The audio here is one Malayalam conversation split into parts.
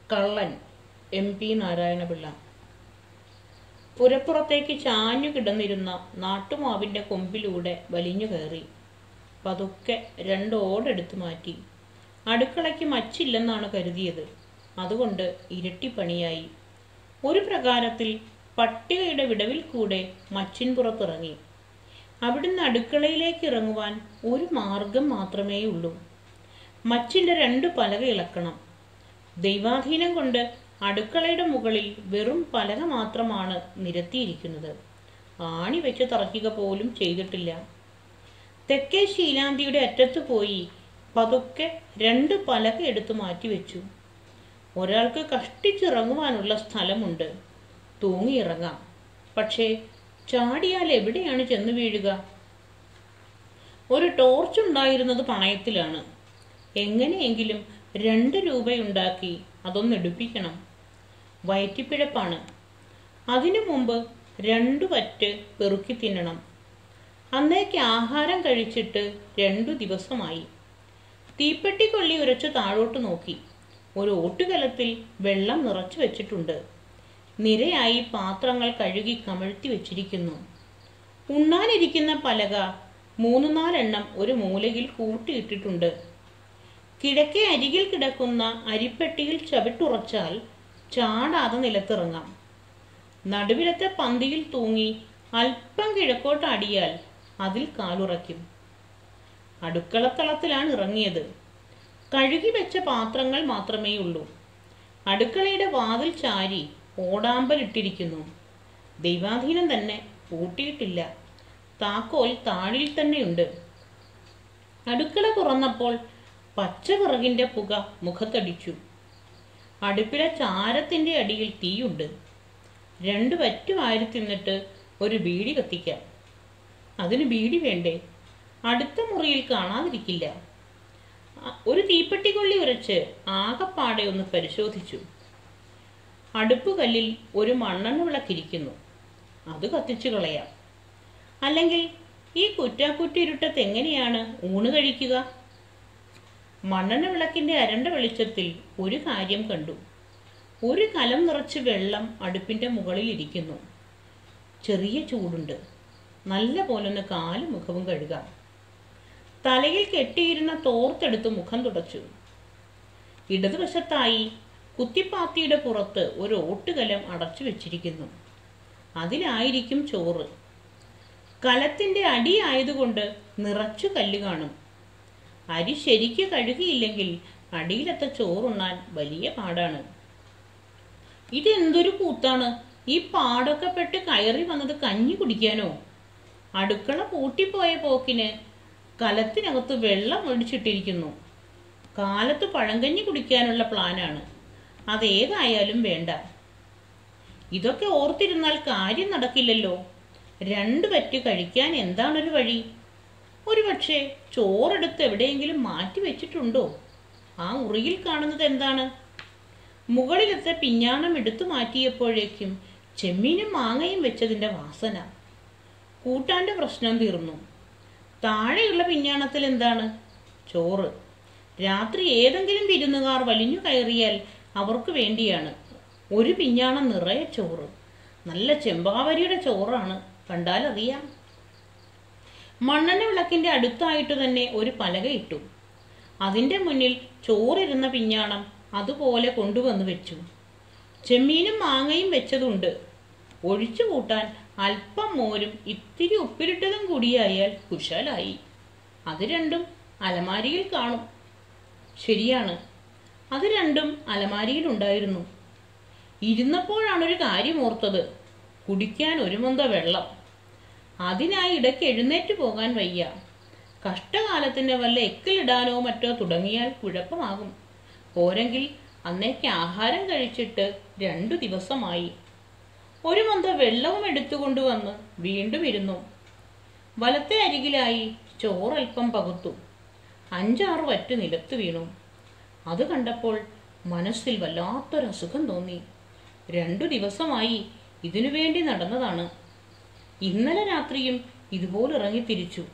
കള്ളൻ എം പി നാരായണപിള്ള പുരപ്പുറത്തേക്ക് ചാഞ്ഞു കിടന്നിരുന്ന നാട്ടുമാവിൻ്റെ കൊമ്പിലൂടെ വലിഞ്ഞു കയറി പതുക്കെ രണ്ട് ഓടെടുത്ത് മാറ്റി അടുക്കളയ്ക്ക് മച്ചില്ലെന്നാണ് കരുതിയത് അതുകൊണ്ട് ഇരട്ടിപ്പണിയായി ഒരു പ്രകാരത്തിൽ പട്ടികയുടെ വിടവിൽ കൂടെ മച്ചിൻ പുറത്തിറങ്ങി അവിടുന്ന് അടുക്കളയിലേക്ക് ഇറങ്ങുവാൻ ഒരു മാർഗം മാത്രമേ ഉള്ളൂ മച്ചിൻ്റെ രണ്ട് പലക ഇളക്കണം ദൈവാധീനം കൊണ്ട് അടുക്കളയുടെ മുകളിൽ വെറും പലക മാത്രമാണ് നിരത്തിയിരിക്കുന്നത് ആണി വെച്ച് തറയ്ക്കുക പോലും ചെയ്തിട്ടില്ല തെക്കേ ശീലാന്തിയുടെ അറ്റത്ത് പോയി പതുക്കെ രണ്ട് പലക എടുത്തു മാറ്റിവെച്ചു ഒരാൾക്ക് കഷ്ടിച്ചിറങ്ങുവാനുള്ള സ്ഥലമുണ്ട് തൂങ്ങിയിറങ്ങാം പക്ഷേ ചാടിയാൽ എവിടെയാണ് ചെന്ന് വീഴുക ഒരു ടോർച്ച് ഉണ്ടായിരുന്നത് പണയത്തിലാണ് എങ്ങനെയെങ്കിലും രണ്ട് രൂപയുണ്ടാക്കി അതൊന്ന് എടുപ്പിക്കണം വയറ്റിപ്പിഴപ്പാണ് അതിനു മുമ്പ് രണ്ടു പറ്റ് പെറുക്കി തിന്നണം അന്നേക്ക് ആഹാരം കഴിച്ചിട്ട് രണ്ടു ദിവസമായി തീപ്പെട്ടി കൊള്ളി ഉരച്ചു താഴോട്ട് നോക്കി ഒരു ഓട്ടുകലത്തിൽ വെള്ളം നിറച്ചു വെച്ചിട്ടുണ്ട് നിരയായി പാത്രങ്ങൾ കഴുകി കമഴ്ത്തി വെച്ചിരിക്കുന്നു ഉണ്ണാനിരിക്കുന്ന പലക മൂന്ന് നാലെണ്ണം ഒരു മൂലയിൽ കൂട്ടിയിട്ടിട്ടുണ്ട് കിഴക്കേ അരികിൽ കിടക്കുന്ന അരിപ്പെട്ടിയിൽ ചവിട്ടുറച്ചാൽ ചാടാതെ നിലത്തിറങ്ങാം നടുവിലത്തെ പന്തിയിൽ തൂങ്ങി അല്പം കിഴക്കോട്ട് അടിയാൽ അതിൽ കാലുറയ്ക്കും അടുക്കളത്തളത്തിലാണ് ഇറങ്ങിയത് കഴുകി വെച്ച പാത്രങ്ങൾ മാത്രമേ ഉള്ളൂ അടുക്കളയുടെ വാതിൽ ചാരി ഓടാമ്പലിട്ടിരിക്കുന്നു ദൈവാധീനം തന്നെ പൂട്ടിയിട്ടില്ല താക്കോൽ താഴിൽ തന്നെയുണ്ട് അടുക്കള തുറന്നപ്പോൾ പച്ച വിറകിന്റെ പുക മുഖത്തടിച്ചു അടുപ്പിലെ ചാരത്തിന്റെ അടിയിൽ തീയുണ്ട് രണ്ട് വറ്റു വാരി തിന്നിട്ട് ഒരു ബീഡി കത്തിക്കാം അതിന് ബീഡി വേണ്ടേ അടുത്ത മുറിയിൽ കാണാതിരിക്കില്ല അ- ഒരു തീപ്പെട്ടി കൊള്ളി ഉരച്ച് ആകപ്പാടെ ഒന്ന് പരിശോധിച്ചു അടുപ്പ് കല്ലിൽ ഒരു മണ്ണെണ്ണ വിളക്കിരിക്കുന്നു അത് കത്തിച്ചു കളയാം അല്ലെങ്കിൽ ഈ കുറ്റാക്കുറ്റിരുട്ടത്ത് എങ്ങനെയാണ് ഊണ് കഴിക്കുക മണ്ണെണ്ണ വിളക്കിന്റെ അരണ്ട വെളിച്ചത്തിൽ ഒരു കാര്യം കണ്ടു ഒരു കലം നിറച്ച് വെള്ളം അടുപ്പിന്റെ മുകളിൽ ഇരിക്കുന്നു ചെറിയ ചൂടുണ്ട് നല്ല പോലൊന്ന് കാലും മുഖവും കഴുകാം തലയിൽ കെട്ടിയിരുന്ന തോർത്തെടുത്ത് മുഖം തുടച്ചു ഇടതുവശത്തായി കുത്തിപ്പാത്തിയുടെ പുറത്ത് ഒരു ഓട്ടുകലം അടച്ചു വെച്ചിരിക്കുന്നു അതിലായിരിക്കും ചോറ് കലത്തിന്റെ അടി ആയതുകൊണ്ട് നിറച്ചു കല്ല് കാണും അരി ശരിക്ക് കഴുകിയില്ലെങ്കിൽ അടിയിലത്തെ ചോറുണ്ണാൻ വലിയ പാടാണ് ഇതെന്തൊരു കൂത്താണ് ഈ പാടൊക്കെ പെട്ട് കയറി വന്നത് കഞ്ഞി കുടിക്കാനോ അടുക്കള പൂട്ടിപ്പോയ പോക്കിന് കലത്തിനകത്ത് വെള്ളം ഒഴിച്ചിട്ടിരിക്കുന്നു കാലത്ത് പഴങ്കഞ്ഞി കുടിക്കാനുള്ള പ്ലാനാണ് അതേതായാലും വേണ്ട ഇതൊക്കെ ഓർത്തിരുന്നാൽ കാര്യം നടക്കില്ലല്ലോ രണ്ട് പറ്റ് കഴിക്കാൻ എന്താണൊരു വഴി ഒരുപക്ഷെ ചോറെടുത്ത് എവിടെയെങ്കിലും മാറ്റി വെച്ചിട്ടുണ്ടോ ആ ഉറിയിൽ കാണുന്നത് എന്താണ് മുകളിലത്തെ പിഞ്ഞാണം എടുത്തു മാറ്റിയപ്പോഴേക്കും ചെമ്മീനും മാങ്ങയും വെച്ചതിന്റെ വാസന കൂട്ടാന്റെ പ്രശ്നം തീർന്നു താഴെയുള്ള പിഞ്ഞാണത്തിൽ എന്താണ് ചോറ് രാത്രി ഏതെങ്കിലും വിരുന്നുകാർ വലിഞ്ഞു കയറിയാൽ അവർക്ക് വേണ്ടിയാണ് ഒരു പിഞ്ഞാണം നിറയെ ചോറ് നല്ല ചെമ്പാവരിയുടെ ചോറാണ് കണ്ടാലറിയാം മണ്ണെണ്ണ വിളക്കിന്റെ അടുത്തായിട്ട് തന്നെ ഒരു പലക ഇട്ടു അതിന്റെ മുന്നിൽ ചോറിരുന്ന പിഞ്ഞാണം അതുപോലെ കൊണ്ടുവന്ന് വെച്ചു ചെമ്മീനും മാങ്ങയും വെച്ചതുണ്ട് ഒഴിച്ചു കൂട്ടാൻ അല്പം മോരും ഇത്തിരി ഉപ്പിലിട്ടതും കൂടിയായാൽ കുശാലായി അത് രണ്ടും അലമാരിയിൽ കാണും ശരിയാണ് അത് രണ്ടും അലമാരിയിലുണ്ടായിരുന്നു ഇരുന്നപ്പോഴാണ് ഒരു കാര്യം ഓർത്തത് കുടിക്കാൻ ഒരു മുന്ത വെള്ളം അതിനായി ഇടയ്ക്ക് എഴുന്നേറ്റ് പോകാൻ വയ്യ കഷ്ടകാലത്തിന് വല്ല എക്കിലിടാനോ മറ്റോ തുടങ്ങിയാൽ കുഴപ്പമാകും പോരെങ്കിൽ അന്നേക്ക് ആഹാരം കഴിച്ചിട്ട് രണ്ടു ദിവസമായി ഒരു മന്ത വെള്ളവും എടുത്തുകൊണ്ടുവന്ന് വീണ്ടും ഇരുന്നു വലത്തെ അരികിലായി ചോറൽപ്പം പകുത്തു അഞ്ചാറ് വറ്റ് നിലത്ത് വീണു അത് കണ്ടപ്പോൾ മനസ്സിൽ വല്ലാത്തൊരസുഖം തോന്നി രണ്ടു ദിവസമായി ഇതിനു വേണ്ടി നടന്നതാണ് ഇന്നലെ രാത്രിയും ഇതുപോലെ ഇറങ്ങി തിരിച്ചു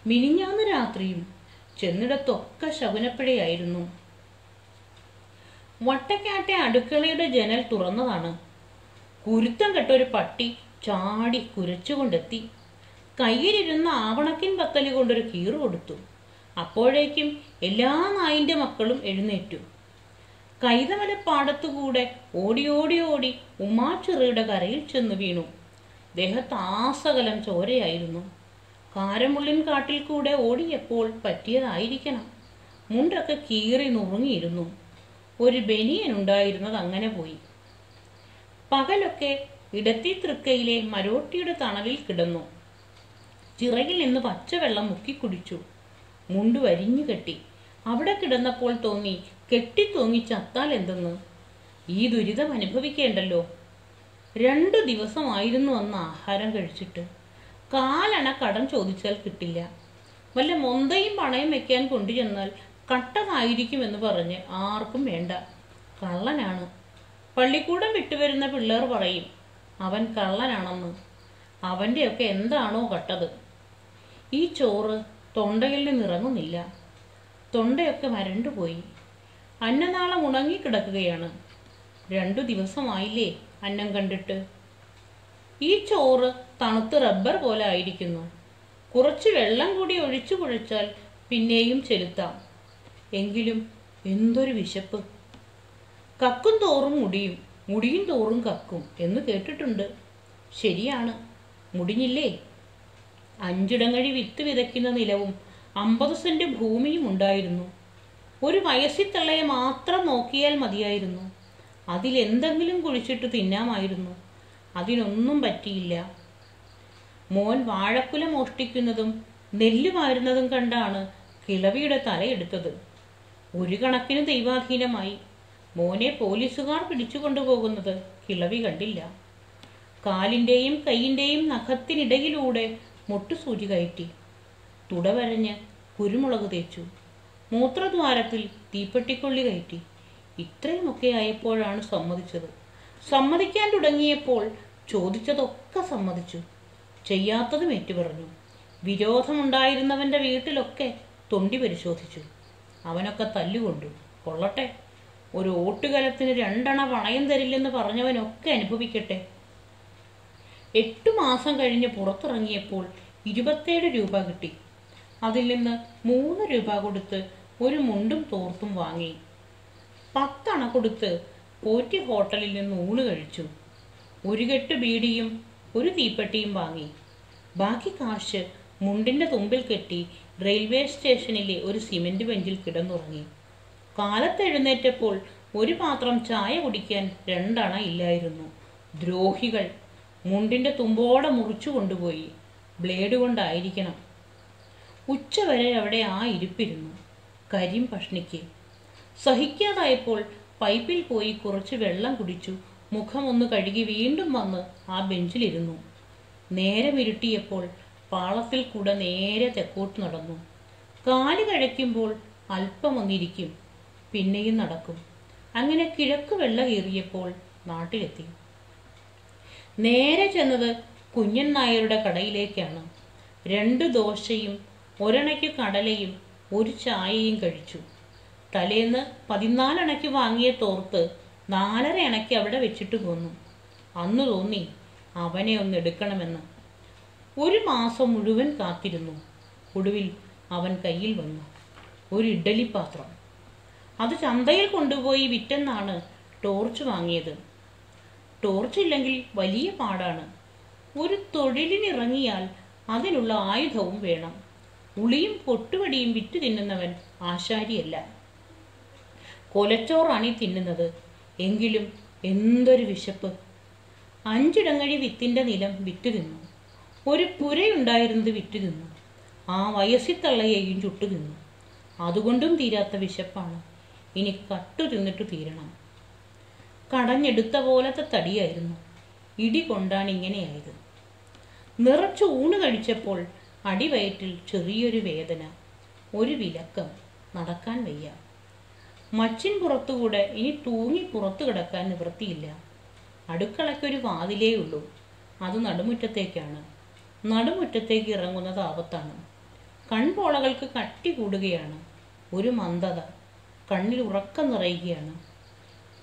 മിനിഞ്ഞാന്ന് രാത്രിയും ചെന്നിടത്തൊക്കെ ശകുനപ്പിഴയായിരുന്നു വട്ടക്കാട്ടെ അടുക്കളയുടെ ജനൽ തുറന്നതാണ് കുരുത്തം കെട്ടൊരു പട്ടി ചാടി കുരച്ചുകൊണ്ടെത്തി കയ്യിലിരുന്ന ആവണക്കിൻ പത്തലി കൊണ്ടൊരു കീറ് കൊടുത്തു അപ്പോഴേക്കും എല്ലാ നായിന്റെ മക്കളും എഴുന്നേറ്റു കൈതമലപ്പാടത്തുകൂടെ ഓടി ഓടി ഓടി ഉമാച്ചെറിയുടെ കരയിൽ ചെന്ന് വീണു ദേഹത്ത് ആസകലം ചോരയായിരുന്നു കാരമുള്ളിൻ കാട്ടിൽ കൂടെ ഓടിയപ്പോൾ പറ്റിയതായിരിക്കണം മുണ്ടൊക്കെ കീറി നുറുങ്ങിയിരുന്നു ഒരു ബനിയൻ ഉണ്ടായിരുന്നത് അങ്ങനെ പോയി പകലൊക്കെ ഇടത്തി തൃക്കയിലെ മരോട്ടിയുടെ തണലിൽ കിടന്നു ചിറകിൽ നിന്ന് പച്ചവെള്ളം മുക്കിക്കുടിച്ചു മുണ്ടു വരിഞ്ഞു കെട്ടി അവിടെ കിടന്നപ്പോൾ തോന്നി കെട്ടിത്തൂങ്ങി ചത്താൽ എന്തെന്ന് ഈ ദുരിതം അനുഭവിക്കേണ്ടല്ലോ രണ്ടു ദിവസമായിരുന്നു അന്ന് ആഹാരം കഴിച്ചിട്ട് കാലണ കടം ചോദിച്ചാൽ കിട്ടില്ല വല്ല മൊന്തയും പണയം വെക്കാൻ കൊണ്ടുചെന്നാൽ കട്ടതായിരിക്കുമെന്ന് പറഞ്ഞ് ആർക്കും വേണ്ട കള്ളനാണ് പള്ളിക്കൂടം വിട്ടുവരുന്ന പിള്ളേർ പറയും അവൻ കള്ളനാണെന്ന് അവൻ്റെയൊക്കെ എന്താണോ കട്ടത് ഈ ചോറ് തൊണ്ടയിൽ നിന്നിറങ്ങുന്നില്ല തൊണ്ടയൊക്കെ വരണ്ടുപോയി അന്നനാളം ഉണങ്ങിക്കിടക്കുകയാണ് രണ്ടു ദിവസമായില്ലേ അന്നം കണ്ടിട്ട് ഈ ചോറ് തണുത്ത് റബ്ബർ പോലെ ആയിരിക്കുന്നു കുറച്ച് വെള്ളം കൂടി ഒഴിച്ചു കുഴച്ചാൽ പിന്നെയും ചെലുത്താം എങ്കിലും എന്തൊരു വിശപ്പ് കക്കും തോറും മുടിയും മുടിയും തോറും കക്കും എന്ന് കേട്ടിട്ടുണ്ട് ശരിയാണ് മുടിഞ്ഞില്ലേ അഞ്ചിടങ്ങഴി വിത്ത് വിതയ്ക്കുന്ന നിലവും അമ്പത് സെന്റ് ഭൂമിയും ഉണ്ടായിരുന്നു ഒരു വയസ്സിത്തള്ളയെ മാത്രം നോക്കിയാൽ മതിയായിരുന്നു അതിലെന്തെങ്കിലും കുഴിച്ചിട്ട് തിന്നാമായിരുന്നു അതിനൊന്നും പറ്റിയില്ല മോൻ വാഴക്കുല മോഷ്ടിക്കുന്നതും നെല്ല് വാരുന്നതും കണ്ടാണ് കിളവിയുടെ തലയെടുത്തത് ഒരു കണക്കിന് ദൈവാധീനമായി മോനെ പോലീസുകാർ പിടിച്ചുകൊണ്ടുപോകുന്നത് കിളവി കണ്ടില്ല കാലിൻ്റെയും കൈയിൻ്റെയും നഖത്തിനിടയിലൂടെ മുട്ടുസൂചി കയറ്റി തുടവരഞ്ഞ് കുരുമുളക് തേച്ചു മൂത്രദ്വാരത്തിൽ തീപ്പെട്ടിക്കൊള്ളി കയറ്റി ഇത്രയുമൊക്കെ ആയപ്പോഴാണ് സമ്മതിച്ചത് സമ്മതിക്കാൻ തുടങ്ങിയപ്പോൾ ചോദിച്ചതൊക്കെ സമ്മതിച്ചു ചെയ്യാത്തതും ഏറ്റുപറഞ്ഞു വിരോധമുണ്ടായിരുന്നവന്റെ വീട്ടിലൊക്കെ തൊണ്ടി പരിശോധിച്ചു അവനൊക്കെ തല്ലുകൊണ്ടു കൊള്ളട്ടെ ഒരു ഓട്ടുകലത്തിന് രണ്ടണ പണയം തരില്ലെന്ന് പറഞ്ഞവനൊക്കെ അനുഭവിക്കട്ടെ എട്ടു മാസം കഴിഞ്ഞ് പുറത്തിറങ്ങിയപ്പോൾ ഇരുപത്തേഴ് രൂപ കിട്ടി അതിൽ നിന്ന് മൂന്ന് രൂപ കൊടുത്ത് ഒരു മുണ്ടും തോർത്തും വാങ്ങി പത്തണ കൊടുത്ത് പോറ്റി ഹോട്ടലിൽ നിന്ന് ഊണ് കഴിച്ചു ഒരു കെട്ട് ബീഡിയും ഒരു തീപ്പെട്ടിയും വാങ്ങി ബാക്കി കാശ് മുണ്ടിന്റെ തുമ്പിൽ കെട്ടി റെയിൽവേ സ്റ്റേഷനിലെ ഒരു സിമന്റ് ബെഞ്ചിൽ കിടന്നുറങ്ങി കാലത്ത് എഴുന്നേറ്റപ്പോൾ ഒരു പാത്രം ചായ കുടിക്കാൻ രണ്ടണ ഇല്ലായിരുന്നു ദ്രോഹികൾ മുണ്ടിന്റെ തുമ്പോടെ മുറിച്ചു കൊണ്ടുപോയി ബ്ലേഡ് കൊണ്ടായിരിക്കണം ഉച്ചവരെ അവിടെ ആ ഇരിപ്പിരുന്നു കരിം പഷ്ണിക്ക് സഹിക്കാതായപ്പോൾ പൈപ്പിൽ പോയി കുറച്ച് വെള്ളം കുടിച്ചു മുഖമൊന്ന് കഴുകി വീണ്ടും വന്ന് ആ ബെഞ്ചിലിരുന്നു നേരം ഇരുട്ടിയപ്പോൾ പാളത്തിൽ കൂടെ നേരെ തെക്കോട്ട് നടന്നു കാല് കഴിക്കുമ്പോൾ അല്പം ഒന്നിരിക്കും പിന്നെയും നടക്കും അങ്ങനെ കിഴക്ക് വെള്ള കീറിയപ്പോൾ നാട്ടിലെത്തി നേരെ ചെന്നത് കുഞ്ഞൻ നായരുടെ കടയിലേക്കാണ് രണ്ട് ദോശയും ഒരണയ്ക്ക് കടലയും ഒരു ചായയും കഴിച്ചു തലേന്ന് പതിനാലണയ്ക്ക് വാങ്ങിയ തോർത്ത് നാലര അണയ്ക്ക് അവിടെ വെച്ചിട്ട് പോന്നു അന്ന് തോന്നി അവനെ ഒന്ന് എടുക്കണമെന്ന് ഒരു മാസം മുഴുവൻ കാത്തിരുന്നു ഒടുവിൽ അവൻ കയ്യിൽ വന്നു ഒരു ഇഡ്ഡലി പാത്രം അത് ചന്തയിൽ കൊണ്ടുപോയി വിറ്റെന്നാണ് ടോർച്ച് വാങ്ങിയത് ടോർച്ച് ഇല്ലെങ്കിൽ വലിയ പാടാണ് ഒരു തൊഴിലിനിറങ്ങിയാൽ അതിനുള്ള ആയുധവും വേണം ഉളിയും പൊട്ടുവടിയും വിറ്റ് തിന്നുന്നവൻ ആശാരിയല്ല കൊലച്ചോറാണ് ഈ തിന്നുന്നത് എങ്കിലും എന്തൊരു വിശപ്പ് അഞ്ചിടങ്ങഴി വിത്തിന്റെ നിലം വിറ്റ് തിന്നു ഒരു പുരയുണ്ടായിരുന്നത് വിറ്റ് തിന്നു ആ വയസ്സിത്തള്ളയെയും ചുട്ടു തിന്നു അതുകൊണ്ടും തീരാത്ത വിശപ്പാണ് ഇനി കട്ടു തിന്നിട്ട് തീരണം കടഞ്ഞെടുത്ത പോലത്തെ തടിയായിരുന്നു ഇടി കൊണ്ടാണ് ഇങ്ങനെയായത് നിറച്ച് ഊണ് കഴിച്ചപ്പോൾ അടിവയറ്റിൽ ചെറിയൊരു വേദന ഒരു വിലക്കം നടക്കാൻ വയ്യ മച്ചിൻ പുറത്തുകൂടെ ഇനി തൂങ്ങി പുറത്തു കിടക്കാൻ നിവൃത്തിയില്ല അടുക്കളയ്ക്കൊരു വാതിലേ ഉള്ളൂ അത് നടുമുറ്റത്തേക്കാണ് നടുമുറ്റത്തേക്ക് ഇറങ്ങുന്നത് ആപത്താണ് കൺപോളകൾക്ക് കട്ടി കൂടുകയാണ് ഒരു മന്ദത കണ്ണിൽ ഉറക്കം നിറയുകയാണ്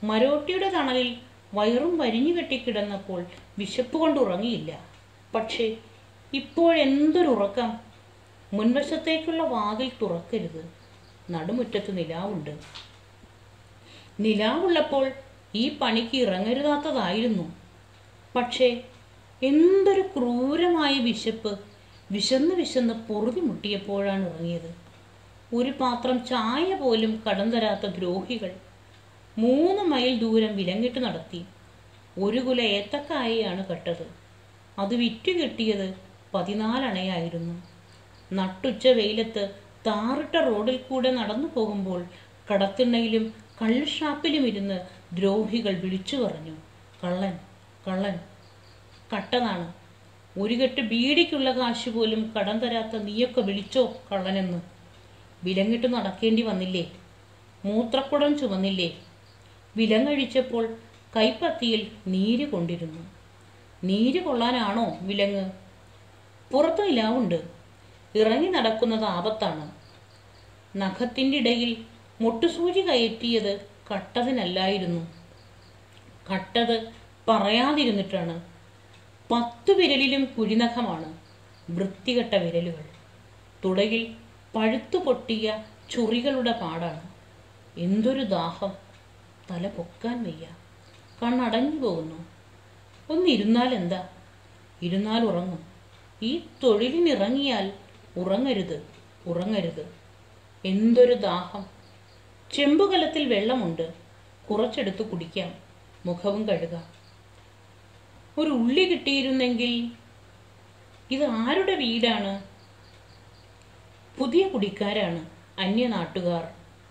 മരോട്ടിയുടെ തണലിൽ വയറും വരിഞ്ഞു കെട്ടിക്കിടന്നപ്പോൾ വിശപ്പ് കൊണ്ട് ഉറങ്ങിയില്ല പക്ഷേ ഇപ്പോഴെന്തൊരു ഉറക്കം മുൻവശത്തേക്കുള്ള വാതിൽ തുറക്കരുത് നടുമുറ്റത്ത് നിലാവുണ്ട് നിലാവുള്ളപ്പോൾ ഈ പണിക്ക് ഇറങ്ങരുതാത്തതായിരുന്നു പക്ഷേ എന്തൊരു ക്രൂരമായ വിശപ്പ് വിശന്ന് വിശന്ന് പൊറുതി മുട്ടിയപ്പോഴാണ് ഇറങ്ങിയത് ഒരു പാത്രം ചായ പോലും കടം തരാത്ത ദ്രോഹികൾ മൂന്ന് മൈൽ ദൂരം വിലങ്ങിട്ട് നടത്തി ഒരു കുല ഏത്തക്കായയാണ് കട്ടത് അത് വിറ്റു കിട്ടിയത് പതിനാലണയായിരുന്നു നട്ടുച്ച വെയിലത്ത് താറിട്ട റോഡിൽ കൂടെ നടന്നു പോകുമ്പോൾ കടത്തിണ്ണയിലും കള്ളുഷാപ്പിലും ഇരുന്ന് ദ്രോഹികൾ വിളിച്ചു പറഞ്ഞു കള്ളൻ കള്ളൻ കട്ടതാണ് ഒരു കെട്ട് ബീഡിക്കുള്ള കാശ് പോലും കടം തരാത്ത നീയൊക്കെ വിളിച്ചോ കള്ളനെന്ന് വിലങ്ങിട്ട് നടക്കേണ്ടി വന്നില്ലേ മൂത്രക്കുടം ചുമന്നില്ലേ വിലങ്ങഴിച്ചപ്പോൾ കൈപ്പത്തിയിൽ നീര് കൊണ്ടിരുന്നു നീര് കൊള്ളാനാണോ വിലങ്ങ് പുറത്തു നിലാവുണ്ട് ഇറങ്ങി നടക്കുന്നത് ആപത്താണ് നഖത്തിൻ്റെ ഇടയിൽ മുട്ടുസൂചി കയറ്റിയത് കട്ടതിനല്ലായിരുന്നു കട്ടത് പറയാതിരുന്നിട്ടാണ് പത്തു വിരലിലും കുഴിനഖമാണ് വൃത്തികെട്ട വിരലുകൾ തുടയിൽ പഴുത്തു പൊട്ടിയ ചുറികളുടെ പാടാണ് എന്തൊരു ദാഹം തല പൊക്കാൻ വയ്യ കണ്ണടഞ്ഞു പോകുന്നു ഒന്നിരുന്നാൽ എന്താ ഇരുന്നാൽ ഉറങ്ങും ഈ തൊഴിലിനിറങ്ങിയാൽ ഉറങ്ങരുത് ഉറങ്ങരുത് എന്തൊരു ദാഹം ചെമ്പുകലത്തിൽ വെള്ളമുണ്ട് കുറച്ചെടുത്ത് കുടിക്കാം മുഖവും കഴുകാം ഒരു ഉള്ളി കിട്ടിയിരുന്നെങ്കിൽ ഇത് ആരുടെ വീടാണ് പുതിയ കുടിക്കാരാണ് അന്യ നാട്ടുകാർ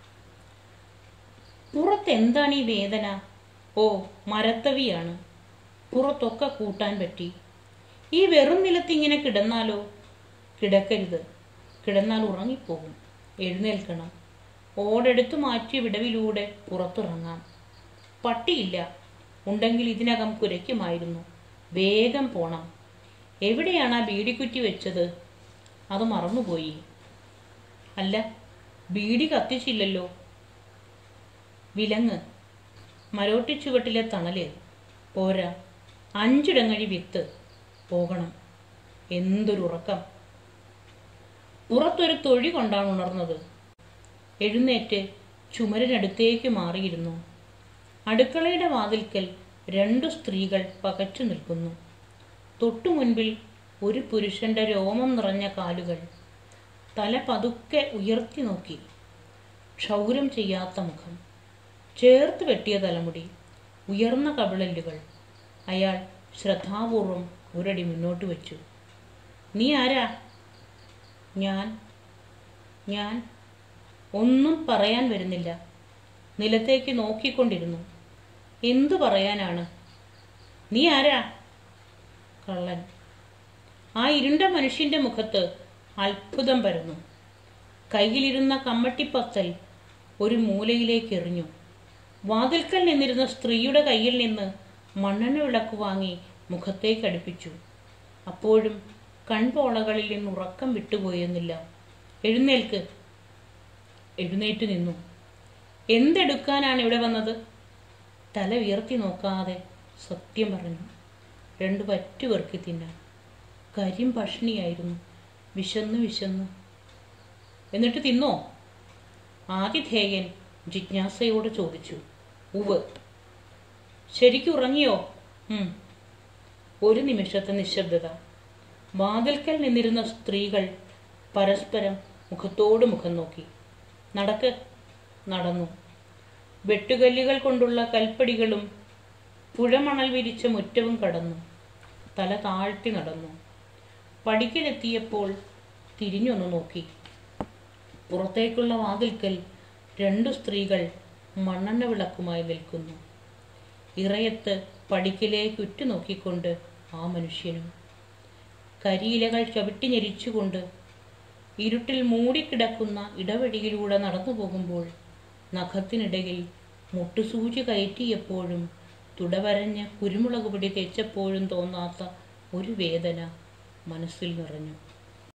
പുറത്ത് എന്താണ് ഈ വേദന ഓ മരത്തവിയാണ് പുറത്തൊക്കെ കൂട്ടാൻ പറ്റി ഈ വെറും നിലത്തിങ്ങനെ കിടന്നാലോ കിടക്കരുത് കിടന്നാൽ ഉറങ്ങിപ്പോകും എഴുന്നേൽക്കണം ഓടെടുത്തു മാറ്റിയ വിടവിലൂടെ പുറത്തിറങ്ങാം പട്ടിയില്ല ഉണ്ടെങ്കിൽ ഇതിനകം കുരയ്ക്കുമായിരുന്നു വേഗം പോണം എവിടെയാണ് ആ ബീഡിക്കുറ്റി വെച്ചത് അത് മറന്നുപോയി അല്ല ബീഡി കത്തിച്ചില്ലല്ലോ വിലങ്ങ് മരോട്ടി ചുവട്ടിലെ തണല് പോരാ അഞ്ചിടങ്ങഴി വിത്ത് പോകണം എന്തൊരുറക്കം പുറത്തൊരു തൊഴി കൊണ്ടാണ് ഉണർന്നത് എഴുന്നേറ്റ് ചുമരിനടുത്തേക്ക് മാറിയിരുന്നു അടുക്കളയുടെ വാതിൽക്കൽ രണ്ടു സ്ത്രീകൾ പകച്ചു നിൽക്കുന്നു തൊട്ടു മുൻപിൽ ഒരു പുരുഷന്റെ രോമം നിറഞ്ഞ കാലുകൾ തല പതുക്കെ ഉയർത്തി നോക്കി ക്ഷൗരം ചെയ്യാത്ത മുഖം ചേർത്ത് വെട്ടിയ തലമുടി ഉയർന്ന കവിളല്ലുകൾ അയാൾ ശ്രദ്ധാപൂർവം ഒരടി മുന്നോട്ട് വെച്ചു നീ ആരാ ഞാൻ ഞാൻ ഒന്നും പറയാൻ വരുന്നില്ല നിലത്തേക്ക് നോക്കിക്കൊണ്ടിരുന്നു എന്തു പറയാനാണ് നീ ആരാ കള്ളൻ ആ ഇരുണ്ട മനുഷ്യന്റെ മുഖത്ത് അത്ഭുതം പരന്നു കയ്യിലിരുന്ന കമ്മട്ടിപ്പത്തൽ ഒരു മൂലയിലേക്ക് എറിഞ്ഞു വാതിൽക്കൽ നിന്നിരുന്ന സ്ത്രീയുടെ കയ്യിൽ നിന്ന് മണ്ണെണ്ണ വിളക്ക് വാങ്ങി മുഖത്തേക്ക് അടുപ്പിച്ചു അപ്പോഴും കൺപോളകളിൽ നിന്ന് ഉറക്കം വിട്ടുപോയെന്നില്ല എഴുന്നേൽക്ക് എഴുന്നേറ്റ് നിന്നു എന്തെടുക്കാനാണ് ഇവിടെ വന്നത് തല ഉയർത്തി നോക്കാതെ സത്യം പറഞ്ഞു രണ്ട് പറ്റു പെറുക്കി തിന്നാൻ കരിം പഷ്ണിയായിരുന്നു വിശന്ന് വിശന്ന് എന്നിട്ട് തിന്നോ ആതിഥേയൻ ജിജ്ഞാസയോട് ചോദിച്ചു ഉവ് ശരിക്കും ഉറങ്ങിയോ ഉം. ഒരു നിമിഷത്തെ നിശബ്ദത വാതിൽക്കൽ നിന്നിരുന്ന സ്ത്രീകൾ പരസ്പരം മുഖത്തോട് മുഖം നോക്കി നടക്ക് നടന്നു വെട്ടുകല്ലുകൾ കൊണ്ടുള്ള കൽപ്പടികളും പുഴമണൽ വിരിച്ച മുറ്റവും കടന്നു തല താഴ്ത്തി നടന്നു പടിക്കലെത്തിയപ്പോൾ തിരിഞ്ഞൊന്നു നോക്കി പുറത്തേക്കുള്ള വാതിൽക്കൽ രണ്ടു സ്ത്രീകൾ മണ്ണെണ്ണ വിളക്കുമായി നിൽക്കുന്നു ഇറയത്ത് പടിക്കലേക്ക് ഉറ്റുനോക്കിക്കൊണ്ട് ആ മനുഷ്യനും കരിയിലകൾ ചവിട്ടി ഞെരിച്ചുകൊണ്ട് ഇരുട്ടിൽ മൂടിക്കിടക്കുന്ന ഇടവഴിയിലൂടെ നടന്നു പോകുമ്പോൾ നഖത്തിനിടയിൽ മുട്ടുസൂചി കയറ്റിയപ്പോഴും തുടവരഞ്ഞ് കുരുമുളക് പൊടി തേച്ചപ്പോഴും തോന്നാത്ത ഒരു വേദന മനസ്സിൽ നിറഞ്ഞു